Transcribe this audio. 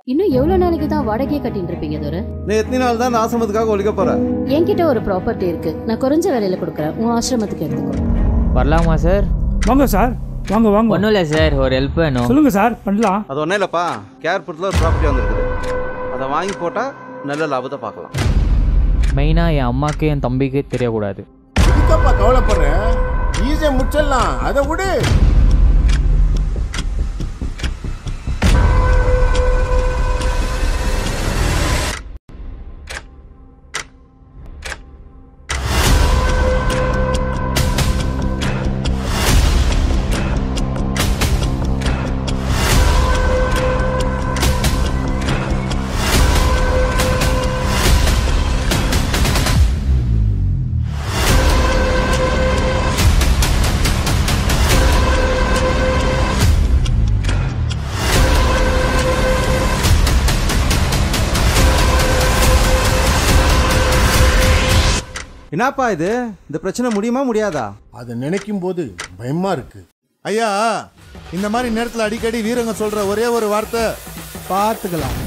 இன்னும் எவ்வளவு நாளைக்கு தான் வாடகையே கட்டிட்டு இருப்பீங்க தோர நீ எத்தனை நாள் தான் இந்த ஆசிரமத்துக்காக ஒழிக்க போற என்கிட்ட ஒரு ப்ராப்பர்ட்டி இருக்கு நான் குறைஞ்ச விலையில கொடுக்குறேன் உன் ஆசிரமத்துக்கு எடுத்துக்கோ வரலாமா சார் வாங்க சார் வாங்க வாங்க ஒன்றும் இல்லை சார் ஒரு ஹெல்ப் வேணும் சொல்லுங்க சார் பண்ணலாம் அது ஒன்றும் இல்லைப்பா கேர்புரத்தில் ஒரு ப்ராப்பர்ட்டி வந்திருக்குது அதை வாங்கி போட்டால் நல்ல லாபத்தை பார்க்கலாம் மெயினாக என் அம்மாக்கு என் தம்பிக்கு தெரியக்கூடாது இதுக்கப்பா கவலைப்படுற ஈஸியா முடிச்சிடலாம் அதை விடு என்னப்பா இது இந்த பிரச்சனை முடியுமா முடியாதா அதை நினைக்கும் போது பயமா இருக்கு ஐயா இந்த மாதிரி நேரத்தில் அடிக்கடி வீரங்க சொல்ற ஒரே ஒரு வார்த்தை பார்த்துக்கலாம்